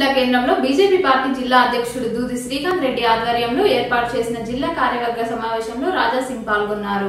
జిల్లా కేంద్రంలో BJP party జిల్లా అధ్యక్షుడు దూది శ్రీకాంత్ రెడ్డి ఆధ్వర్యంలో ఏర్పాటు చేసిన జిల్లా కార్యవర్గ సమావేశంలో రాజా సింగ్ పాల్గొన్నారు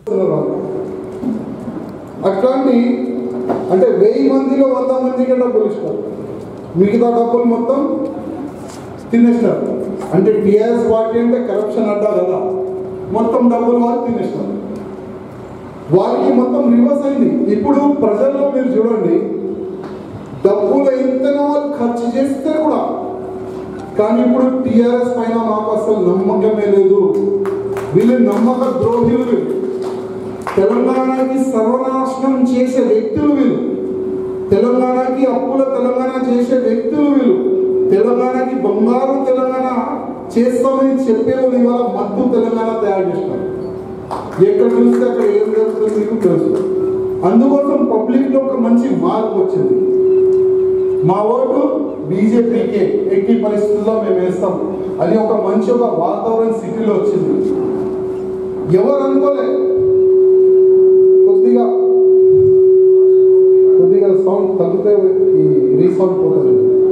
అట్లాంటి అంటే వెయ్యి మందిలో వంద మందికి డబ్బులు ఇస్తారు మిగతా డబ్బులు మొత్తం తినేస్తారు అంటే టీఆర్ఎస్ పార్టీ అంటే కరప్షన్ అంటారు కదా మొత్తం డబ్బులు వాళ్ళు తినేస్తారు వారికి మొత్తం రివర్స్ అయింది ఇప్పుడు ప్రజల్లో మీరు చూడండి డబ్బులు ఎంతైనా వాళ్ళు ఖర్చు చేస్తే కూడా కానీ ఇప్పుడు టీఆర్ఎస్ పైన మాకు అసలు నమ్మకమే లేదు వీళ్ళు నమ్మక ద్రోహులు వీళ్ళు తెలంగాణకి సర్వనాశనం చేసే వ్యక్తులు వీళ్ళు తెలంగాణకి అప్పుల తెలంగాణ చేసే వ్యక్తులు వీళ్ళు తెలంగాణకి బంగారు తెలంగాణ చేస్తామని చెప్పేవాళ్ళు ఇవాళ మద్దు తెలంగాణ తయారు చేస్తారు ఎక్కడ చూస్తే అక్కడ ఏం జరుగుతుందో మీకు తెలుసు అందుకోసం పబ్లిక్లో ఒక మంచి మార్పు వచ్చింది మా ఓటు బీజేపీకే ఎట్టి పరిస్థితుల్లో మేము వేస్తాం అది ఒక మంచి ఒక వాతావరణం సిటీలో వచ్చింది ఎవరు అనుకోలే కొద్దిగా కొద్దిగా సౌండ్ తగ్గితే ఈ రీసౌండ్ పోతుంది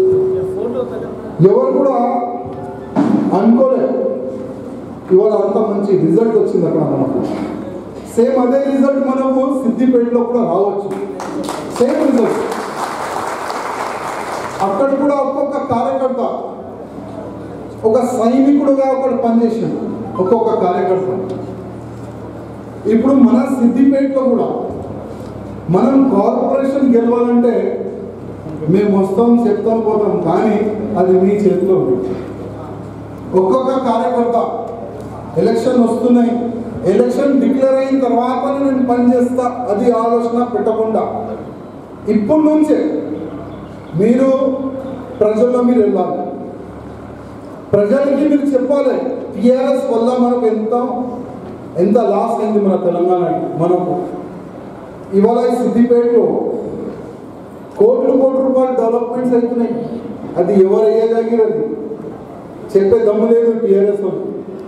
ఎవరు కూడా అనుకోలే ఇవాళ అంత మంచి రిజల్ట్ వచ్చింది అక్కడ మనకు సేమ్ అదే రిజల్ట్ మనకు సిద్దిపేటలో కూడా రావచ్చు సేమ్ రిజల్ట్ అక్కడ కూడా ఒక్కొక్క కార్యకర్త ఒక సైనికుడుగా ఒకడు పనిచేసాడు ఒక్కొక్క కార్యకర్త ఇప్పుడు మన సిద్దిపేటలో కూడా మనం కార్పొరేషన్ గెలవాలంటే మేము వస్తాం చెప్తాం పోతాం కానీ అది మీ చేతిలో ఉంది ఒక్కొక్క కార్యకర్త ఎలక్షన్ వస్తున్నాయి ఎలక్షన్ డిక్లేర్ అయిన తర్వాత నేను పని చేస్తా అది ఆలోచన పెట్టకుండా ఇప్పటి నుంచే మీరు ప్రజల్లో మీరు వెళ్ళాలి ప్రజలకి మీరు చెప్పాలి టిఆర్ఎస్ వల్ల మనకు ఎంత ఎంత లాస్ అయింది మన తెలంగాణకి మనకు ఇవాళ ఈ సిద్దిపేటలో కోట్లు కోట్ల రూపాయలు డెవలప్మెంట్స్ అవుతున్నాయి అది ఎవరు అయ్యేదాగిరది చెప్పే దమ్ము లేదు టీఆర్ఎస్ వాళ్ళు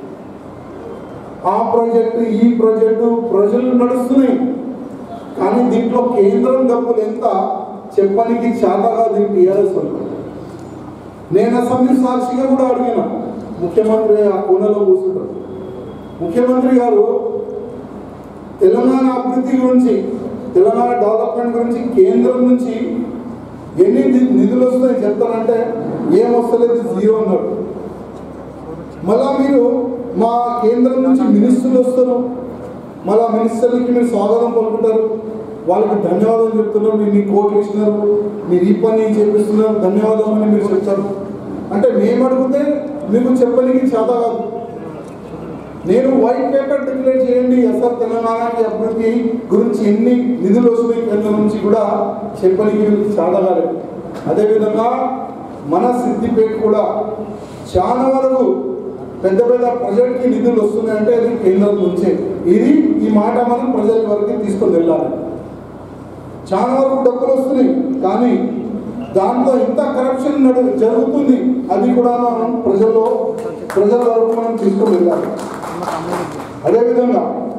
ఆ ప్రాజెక్టు ఈ ప్రాజెక్టు ప్రజలు నడుస్తున్నాయి కానీ దీంట్లో కేంద్రం డబ్బులు ఎంత చెప్పడానికి చేత కాదు ఈ టీఆర్ఎస్ వాళ్ళు నేను అసెంబ్లీ సాక్షిగా కూడా అడిగిన ముఖ్యమంత్రి ఆ కోనలో కూర్చుంటారు ముఖ్యమంత్రి గారు తెలంగాణ అభివృద్ధి గురించి తెలంగాణ డెవలప్మెంట్ గురించి కేంద్రం నుంచి ఎన్ని ని- నిధులు వస్తున్నాయి చెప్తానంటే ఏం వస్తలేదు జీరో అన్నాడు మళ్ళా మీరు మా కేంద్రం నుంచి మినిస్టర్లు వస్తారు మళ్ళా మినిస్టర్లకి మీరు స్వాగతం పలుకుంటారు వాళ్ళకి ధన్యవాదాలు చెప్తున్నారు మీరు మీ కోట్లు ఇచ్చినారు మీరు ఈ పని చేపిస్తున్నారు ధన్యవాదాలు అని మీరు చెప్తారు అంటే మేము అడిగితే మీకు చెప్పడానికి చేత కాదు నేను వైట్ పేపర్ డిక్లేర్ చేయండి ఎస్ఆర్ తెలంగాణకి అభివృద్ధి గురించి ఎన్ని నిధులు వస్తున్నాయి కేంద్రం నుంచి కూడా చెప్పడానికి వీళ్ళకి చాలగాలి అదేవిధంగా మన సిద్దిపేట కూడా చాలా వరకు పెద్ద పెద్ద ప్రజలకి నిధులు వస్తున్నాయంటే అది కేంద్రం నుంచే ఇది ఈ మాట మనం ప్రజల వరకు తీసుకొని వెళ్ళాలి చాలా వరకు డబ్బులు వస్తున్నాయి కానీ దాంట్లో ఇంత కరప్షన్ నడు జరుగుతుంది అది కూడా మనం ప్రజల్లో ప్రజల వరకు మనం తీసుకొని వెళ్ళాలి అదేవిధంగా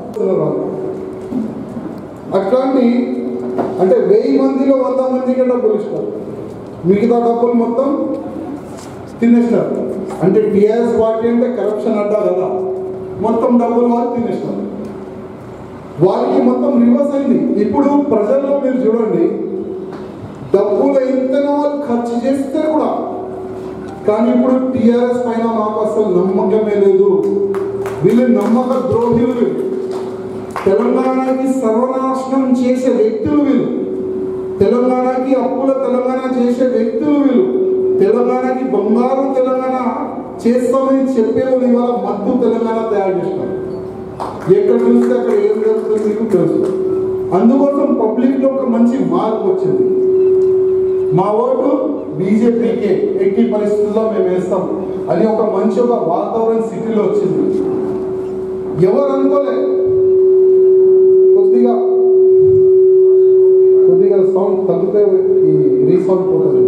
అట్లాంటి అంటే వెయ్యి మందిలో వంద మందికి డబ్బులు ఇస్తారు మిగతా డబ్బులు మొత్తం తినేస్తారు అంటే టీఆర్ఎస్ పార్టీ అంటే కరప్షన్ అంటారు కదా మొత్తం డబ్బులు వాళ్ళు తినేస్తారు వారికి మొత్తం రివర్స్ అయింది ఇప్పుడు ప్రజల్లో మీరు చూడండి డబ్బులు ఎంతైనా వాళ్ళు ఖర్చు చేస్తే కూడా కానీ ఇప్పుడు టీఆర్ఎస్ పైన మాకు అసలు నమ్మకమే లేదు వీళ్ళు నమ్మక ద్రోహులు వీళ్ళు తెలంగాణకి సర్వనాశనం చేసే వ్యక్తులు వీళ్ళు తెలంగాణకి అప్పుల తెలంగాణ చేసే వ్యక్తులు వీళ్ళు తెలంగాణకి బంగారు తెలంగాణ చేస్తామని చెప్పేవాళ్ళు ఇవాళ మద్దు తెలంగాణ తయారు చేస్తారు ఎక్కడ చూస్తే అక్కడ ఏం జరుగుతుందో మీకు తెలుసు అందుకోసం పబ్లిక్లో ఒక మంచి మార్పు వచ్చింది మా ఓటు బీజేపీకే ఎట్టి పరిస్థితుల్లో మేము వేస్తాం అది ఒక మంచి ఒక వాతావరణం సిటీలో వచ్చింది ఎవరు అనుకోలే కొద్దిగా కొద్దిగా సౌండ్ తగ్గితే ఈ రీసౌండ్ పోతుంది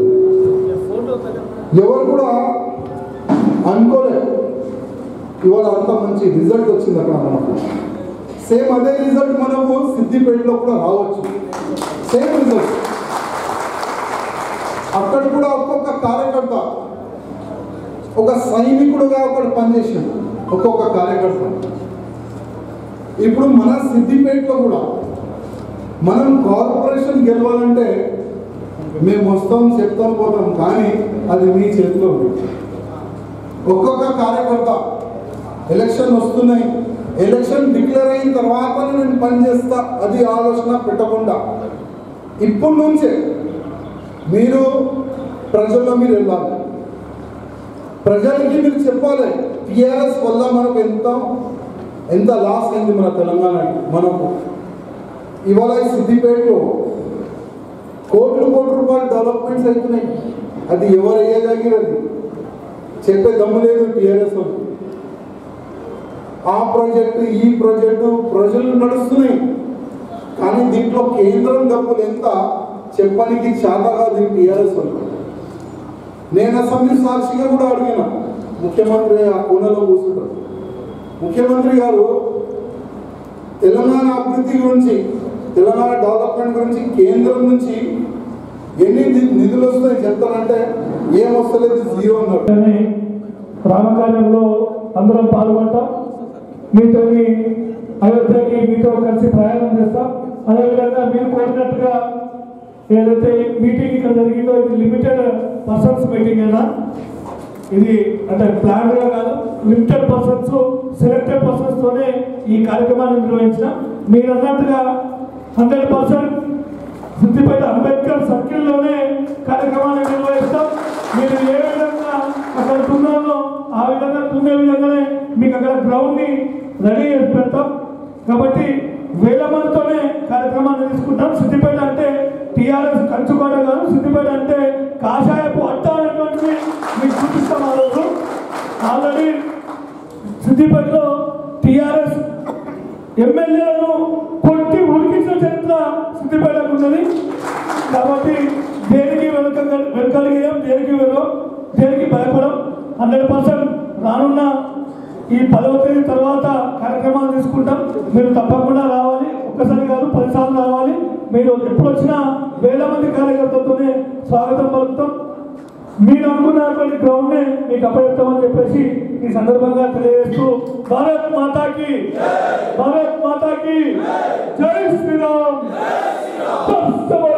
ఎవరు కూడా అనుకోలే ఇవాళ అంత మంచి రిజల్ట్ వచ్చింది అక్కడ మనకు సేమ్ అదే రిజల్ట్ మనకు సిద్దిపేటలో కూడా రావచ్చు సేమ్ రిజల్ట్ అక్కడ కూడా ఒక్కొక్క కార్యకర్త ఒక సైనికుడుగా ఒకడు పనిచేసాడు ఒక్కొక్క కార్యకర్త ఇప్పుడు మన సిద్దిపేటలో కూడా మనం కార్పొరేషన్ గెలవాలంటే మేము వస్తాం చెప్తాం పోతాం కానీ అది మీ చేతిలో ఉంది ఒక్కొక్క కార్యకర్త ఎలక్షన్ వస్తున్నాయి ఎలక్షన్ డిక్లేర్ అయిన తర్వాత నేను పని చేస్తా అది ఆలోచన పెట్టకుండా ఇప్పటి నుంచే మీరు ప్రజల్లో మీరు వెళ్ళాలి ప్రజలకి మీరు చెప్పాలి టిఆర్ఎస్ వల్ల మనకు ఎంత ఎంత లాస్ అయింది మన తెలంగాణకి మనకు ఇవాళ ఈ సిద్దిపేటలో కోట్లు కోట్ల రూపాయలు డెవలప్మెంట్స్ అవుతున్నాయి అది ఎవరు అయ్యగలిగినది చెప్పే దమ్ము లేదు టీఆర్ఎస్ వాళ్ళు ఆ ప్రాజెక్టు ఈ ప్రాజెక్టు ప్రజలు నడుస్తున్నాయి కానీ దీంట్లో కేంద్రం డబ్బులు ఎంత చెప్పడానికి చేత కాదు టీఆర్ఎస్ వాళ్ళు నేను అసెంబ్లీ సాక్షిగా కూడా అడిగిన ముఖ్యమంత్రి ఆ కోనలో కూర్చుంటారు ముఖ్యమంత్రి గారు తెలంగాణ అభివృద్ధి గురించి తెలంగాణ డెవలప్మెంట్ గురించి కేంద్రం నుంచి ఎన్ని ని- నిధులు వస్తాయి చెప్తానంటే ఏం వస్తలేదు జీరో అన్నారు కానీ రామకార్యంలో అందరం పాల్గొంటాం మీతో అయోధ్యకి మీతో కలిసి ప్రయాణం చేస్తాం అదేవిధంగా మీరు కోరినట్టుగా ఏదైతే మీటింగ్ ఇక్కడ జరిగిందో ఇది లిమిటెడ్ పర్సన్స్ మీటింగ్ అయినా ఇది అంటే ప్లాన్ గా కాదు లిమిటెడ్ పర్సన్స్ సెలెక్టెడ్ పర్సన్స్ తోనే ఈ కార్యక్రమాన్ని నిర్వహించిన మీరు అన్నట్టుగా హండ్రెడ్ పర్సెంట్ సిద్దిపేట అంబేద్కర్ సర్కిల్లోనే కార్యక్రమాన్ని నిర్వహిస్తాం మీరు ఏ విధంగా అక్కడ తున్నారో ఆ విధంగా తున్నే విధంగానే మీకు అక్కడ గ్రౌండ్ ని రెడీ చేసి పెడతాం కాబట్టి వేల మందితోనే కార్యక్రమాన్ని తీసుకుంటాం సిద్దిపేట అంటే టీఆర్ఎస్ కంచుకోట కాదు సిద్దిపేట అంటే కాషాయపు అట్ట అనేటువంటిది మీకు చూపిస్తాం ఆ రోజు ఆల్రెడీ సిద్దిపేటలో టీఆర్ఎస్ ఎమ్మెల్యేలను కొట్టి ఉడికించిన చరిత్ర సిద్దిపేటకు ఉన్నది కాబట్టి దేనికి వెనుక వెనుకలిగాం దేనికి వెళ్ళం దేనికి భయపడం హండ్రెడ్ పర్సెంట్ రానున్న ఈ పదవ తేదీ తర్వాత కార్యక్రమాలు తీసుకుంటాం మీరు తప్పకుండా రావాలి ఒక్కసారి కాదు పదిసార్లు రావాలి మీరు ఎప్పుడు వచ్చినా వేల మంది కార్యకర్తలతోనే స్వాగతం పలుకుతాం మీరు అనుకున్నటువంటి గ్రౌండ్ నే మీకు అప్పచెప్తామని చెప్పేసి ఈ సందర్భంగా తెలియజేస్తూ భారత్ మాతాకి భారత్ మాతాకి జై శ్రీరామ్ జై శ్రీరామ్